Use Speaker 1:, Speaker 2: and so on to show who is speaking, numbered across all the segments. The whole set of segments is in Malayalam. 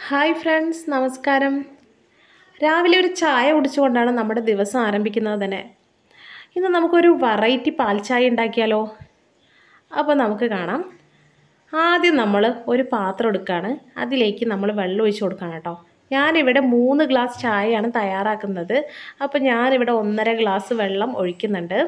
Speaker 1: ഹായ് ഫ്രണ്ട്സ് നമസ്കാരം രാവിലെ ഒരു ചായ കുടിച്ചുകൊണ്ടാണ് നമ്മുടെ ദിവസം ആരംഭിക്കുന്നത് തന്നെ ഇന്ന് നമുക്കൊരു വെറൈറ്റി പാൽ ചായ ഉണ്ടാക്കിയാലോ അപ്പോൾ നമുക്ക് കാണാം ആദ്യം നമ്മൾ ഒരു പാത്രം എടുക്കുകയാണ് അതിലേക്ക് നമ്മൾ വെള്ളം ഒഴിച്ച് കൊടുക്കണം കേട്ടോ ഞാനിവിടെ മൂന്ന് ഗ്ലാസ് ചായയാണ് തയ്യാറാക്കുന്നത് അപ്പോൾ ഞാനിവിടെ ഒന്നര ഗ്ലാസ് വെള്ളം ഒഴിക്കുന്നുണ്ട്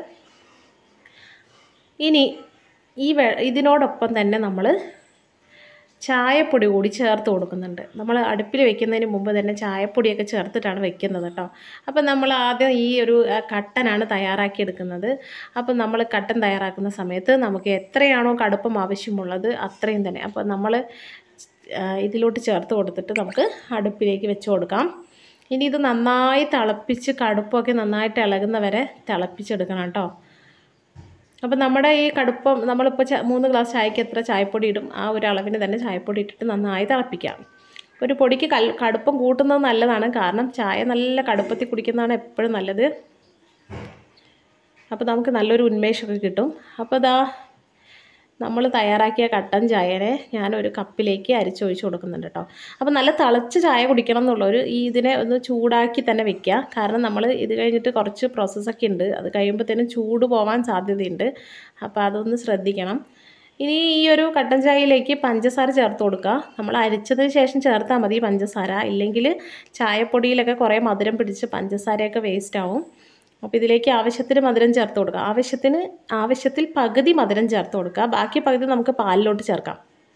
Speaker 1: ഇനി ഈ വെ ഇതിനോടൊപ്പം തന്നെ നമ്മൾ ചായപ്പൊടി കൂടി ചേർത്ത് കൊടുക്കുന്നുണ്ട് നമ്മൾ അടുപ്പിൽ വെക്കുന്നതിന് മുമ്പ് തന്നെ ചായപ്പൊടിയൊക്കെ ചേർത്തിട്ടാണ് വെക്കുന്നത് കേട്ടോ അപ്പം നമ്മൾ ആദ്യം ഈ ഒരു ആ, കട്ടനാണ് തയ്യാറാക്കിയെടുക്കുന്നത് അപ്പം നമ്മൾ കട്ടൻ തയ്യാറാക്കുന്ന സമയത്ത് നമുക്ക് എത്രയാണോ കടുപ്പം ആവശ്യമുള്ളത് അത്രയും തന്നെ അപ്പോൾ നമ്മൾ ഇതിലോട്ട് ചേർത്ത് കൊടുത്തിട്ട് നമുക്ക് അടുപ്പിലേക്ക് വെച്ച് കൊടുക്കാം ഇനി ഇത് നന്നായി തിളപ്പിച്ച് കടുപ്പൊക്കെ നന്നായിട്ട് ഇളകുന്ന വരെ തിളപ്പിച്ചെടുക്കണം കേട്ടോ അപ്പോൾ നമ്മുടെ ഈ കടുപ്പം നമ്മളിപ്പോൾ ച മൂന്ന് ഗ്ലാസ് ചായക്ക് എത്ര ചായപ്പൊടി ഇടും ആ ഒരു അളവിന് തന്നെ ചായപ്പൊടി ഇട്ടിട്ട് നന്നായി തിളപ്പിക്കാം ഒരു പൊടിക്ക് കൽ കടുപ്പം കൂട്ടുന്നത് നല്ലതാണ് കാരണം ചായ നല്ല കടുപ്പത്തിൽ കുടിക്കുന്നതാണ് എപ്പോഴും നല്ലത് അപ്പോൾ നമുക്ക് നല്ലൊരു ഉന്മേഷമൊക്കെ കിട്ടും അപ്പോൾ ഇതാ നമ്മൾ തയ്യാറാക്കിയ കട്ടൻ ചായനെ ഞാനൊരു കപ്പിലേക്ക് അരിച്ചൊഴിച്ച് കൊടുക്കുന്നുണ്ട് കേട്ടോ അപ്പോൾ നല്ല തിളച്ച് ചായ കുടിക്കണം എന്നുള്ളൊരു ഈ ഇതിനെ ഒന്ന് ചൂടാക്കി തന്നെ വെക്കുക കാരണം നമ്മൾ ഇത് കഴിഞ്ഞിട്ട് കുറച്ച് പ്രോസസ്സൊക്കെ ഉണ്ട് അത് കഴിയുമ്പോഴത്തേനും ചൂട് പോകാൻ സാധ്യതയുണ്ട് അപ്പോൾ അതൊന്ന് ശ്രദ്ധിക്കണം ഇനി ഈ ഒരു കട്ടൻ ചായയിലേക്ക് പഞ്ചസാര ചേർത്ത് കൊടുക്കുക നമ്മൾ അരിച്ചതിന് ശേഷം ചേർത്താൽ മതി പഞ്ചസാര ഇല്ലെങ്കിൽ ചായപ്പൊടിയിലൊക്കെ കുറേ മധുരം പിടിച്ച് പഞ്ചസാരയൊക്കെ വേസ്റ്റ് ആവും അപ്പോൾ ഇതിലേക്ക് ആവശ്യത്തിന് മധുരം ചേർത്ത് കൊടുക്കുക ആവശ്യത്തിന് ആവശ്യത്തിൽ പകുതി മധുരം ചേർത്ത് കൊടുക്കുക ബാക്കി പകുതി നമുക്ക് പാലിലോട്ട് ചേർക്കാം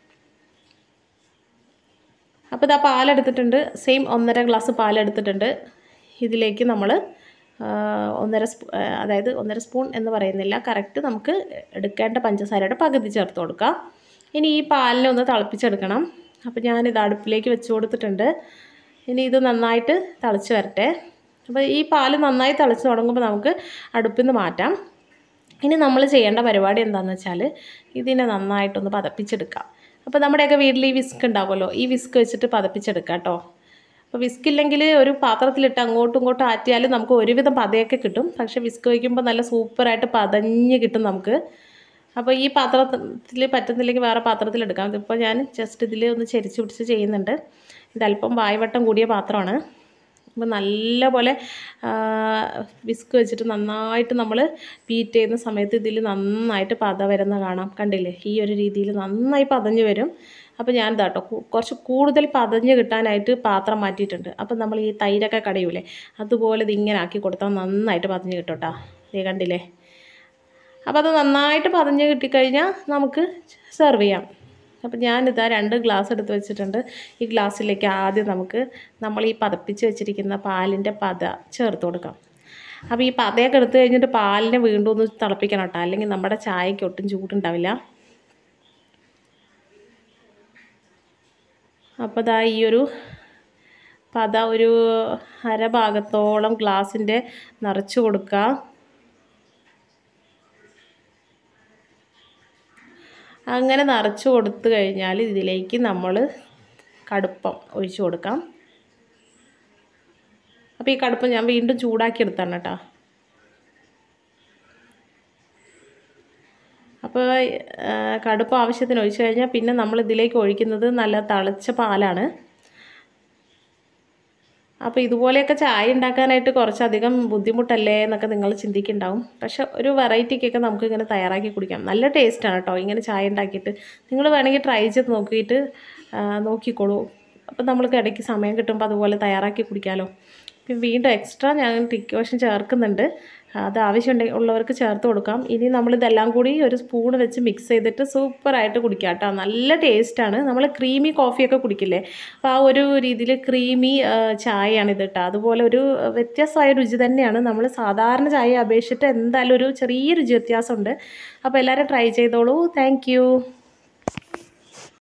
Speaker 1: അപ്പോൾ ഇതാ പാലെടുത്തിട്ടുണ്ട് സെയിം ഒന്നര ഗ്ലാസ് പാലെടുത്തിട്ടുണ്ട് ഇതിലേക്ക് നമ്മൾ ഒന്നര സ്പൂ അതായത് ഒന്നര സ്പൂൺ എന്ന് പറയുന്നില്ല കറക്റ്റ് നമുക്ക് എടുക്കേണ്ട പഞ്ചസാരയുടെ പകുതി ചേർത്ത് കൊടുക്കാം ഇനി ഈ പാലിനെ ഒന്ന് തിളപ്പിച്ചെടുക്കണം അപ്പോൾ ഞാനിത് അടുപ്പിലേക്ക് വെച്ച് കൊടുത്തിട്ടുണ്ട് ഇനി ഇത് നന്നായിട്ട് തിളച്ച് വരട്ടെ അപ്പോൾ ഈ പാല് നന്നായി തിളച്ച് തുടങ്ങുമ്പോൾ നമുക്ക് അടുപ്പിൽ നിന്ന് മാറ്റാം ഇനി നമ്മൾ ചെയ്യേണ്ട പരിപാടി എന്താണെന്ന് വെച്ചാൽ ഇതിനെ നന്നായിട്ടൊന്ന് പതപ്പിച്ചെടുക്കാം അപ്പോൾ നമ്മുടെയൊക്കെ വീട്ടിൽ ഈ വിസ്ക് ഉണ്ടാവുമല്ലോ ഈ വിസ്ക് വെച്ചിട്ട് പതപ്പിച്ചെടുക്കാം കേട്ടോ അപ്പോൾ വിസ്ക് ഇല്ലെങ്കിൽ ഒരു പാത്രത്തിലിട്ട് അങ്ങോട്ടും ഇങ്ങോട്ടും ആറ്റിയാൽ നമുക്ക് ഒരുവിധം പതയൊക്കെ കിട്ടും പക്ഷേ വിസ്ക് വയ്ക്കുമ്പോൾ നല്ല സൂപ്പറായിട്ട് പതഞ്ഞ് കിട്ടും നമുക്ക് അപ്പോൾ ഈ പാത്രത്തിൽ പറ്റുന്നില്ലെങ്കിൽ വേറെ പാത്രത്തിൽ എടുക്കാം ഇതിപ്പോൾ ഞാൻ ജസ്റ്റ് ഇതിൽ ഒന്ന് ചെരിച്ച് പിടിച്ച് ചെയ്യുന്നുണ്ട് ഇതല്പം വായ്വട്ടം കൂടിയ പാത്രമാണ് അപ്പോൾ നല്ലപോലെ വിസ്ക് വെച്ചിട്ട് നന്നായിട്ട് നമ്മൾ ബീറ്റ് ചെയ്യുന്ന സമയത്ത് ഇതിൽ നന്നായിട്ട് പത വരുന്ന കാണാം കണ്ടില്ലേ ഈ ഒരു രീതിയിൽ നന്നായി പതഞ്ഞ് വരും അപ്പോൾ ഞാൻ ഇതാട്ടോ കുറച്ച് കൂടുതൽ പതഞ്ഞ് കിട്ടാനായിട്ട് പാത്രം മാറ്റിയിട്ടുണ്ട് അപ്പോൾ നമ്മൾ ഈ തൈരൊക്കെ കടയൂലേ അതുപോലെ ഇത് ഇങ്ങനെ ആക്കി കൊടുത്താൽ നന്നായിട്ട് പതഞ്ഞ് കിട്ടും കേട്ടോ ഇത് കണ്ടില്ലേ അപ്പോൾ അത് നന്നായിട്ട് പതഞ്ഞ് കിട്ടിക്കഴിഞ്ഞാൽ നമുക്ക് സെർവ് ചെയ്യാം അപ്പോൾ ഞാനിതാ രണ്ട് ഗ്ലാസ് എടുത്ത് വെച്ചിട്ടുണ്ട് ഈ ഗ്ലാസ്സിലേക്ക് ആദ്യം നമുക്ക് നമ്മൾ ഈ പതപ്പിച്ച് വെച്ചിരിക്കുന്ന പാലിൻ്റെ പത ചേർത്ത് കൊടുക്കാം അപ്പോൾ ഈ പതയൊക്കെ എടുത്തു കഴിഞ്ഞിട്ട് പാലിനെ വീണ്ടും ഒന്ന് തിളപ്പിക്കണം കേട്ടോ അല്ലെങ്കിൽ നമ്മുടെ ചായക്ക് ഒട്ടും ചൂടുണ്ടാവില്ല അപ്പോൾ ഇതാ ഈ ഒരു പത ഒരു അരഭാഗത്തോളം ഗ്ലാസിൻ്റെ നിറച്ച് കൊടുക്കുക അങ്ങനെ നിറച്ച് കൊടുത്തു കഴിഞ്ഞാൽ ഇതിലേക്ക് നമ്മൾ കടുപ്പം ഒഴിച്ചു കൊടുക്കാം അപ്പോൾ ഈ കടുപ്പം ഞാൻ വീണ്ടും ചൂടാക്കി എടുത്താണ് കേട്ടോ അപ്പോൾ കടുപ്പം ആവശ്യത്തിന് ഒഴിച്ചു കഴിഞ്ഞാൽ പിന്നെ നമ്മൾ ഇതിലേക്ക് ഒഴിക്കുന്നത് നല്ല തിളച്ച പാലാണ് അപ്പോൾ ഇതുപോലെയൊക്കെ ചായ ഉണ്ടാക്കാനായിട്ട് കുറച്ചധികം ബുദ്ധിമുട്ടല്ലേ എന്നൊക്കെ നിങ്ങൾ ചിന്തിക്കുന്നുണ്ടാവും പക്ഷെ ഒരു വെറൈറ്റിക്കൊക്കെ നമുക്ക് ഇങ്ങനെ തയ്യാറാക്കി കുടിക്കാം നല്ല ടേസ്റ്റാണ് കേട്ടോ ഇങ്ങനെ ചായ ഉണ്ടാക്കിയിട്ട് നിങ്ങൾ വേണമെങ്കിൽ ട്രൈ ചെയ്ത് നോക്കിയിട്ട് നോക്കിക്കോളൂ അപ്പോൾ നമ്മൾക്ക് ഇടയ്ക്ക് സമയം കിട്ടുമ്പോൾ അതുപോലെ തയ്യാറാക്കി കുടിക്കാമല്ലോ പിന്നെ വീണ്ടും എക്സ്ട്രാ ഞാൻ ടിക്കോഷൻ ചേർക്കുന്നുണ്ട് അത് ആവശ്യമുണ്ടെങ്കിൽ ഉള്ളവർക്ക് ചേർത്ത് കൊടുക്കാം ഇനി നമ്മളിതെല്ലാം കൂടി ഒരു സ്പൂൺ വെച്ച് മിക്സ് ചെയ്തിട്ട് സൂപ്പറായിട്ട് കുടിക്കാം കേട്ടോ നല്ല ടേസ്റ്റാണ് നമ്മൾ ക്രീമി കോഫിയൊക്കെ കുടിക്കില്ലേ അപ്പോൾ ആ ഒരു രീതിയിൽ ക്രീമി ചായയാണ് ഇത് കേട്ടോ അതുപോലെ ഒരു വ്യത്യസ്തമായ രുചി തന്നെയാണ് നമ്മൾ സാധാരണ ചായയെ അപേക്ഷിച്ചിട്ട് എന്തായാലും ഒരു ചെറിയ രുചി വ്യത്യാസമുണ്ട് അപ്പോൾ എല്ലാവരും ട്രൈ ചെയ്തോളൂ താങ്ക്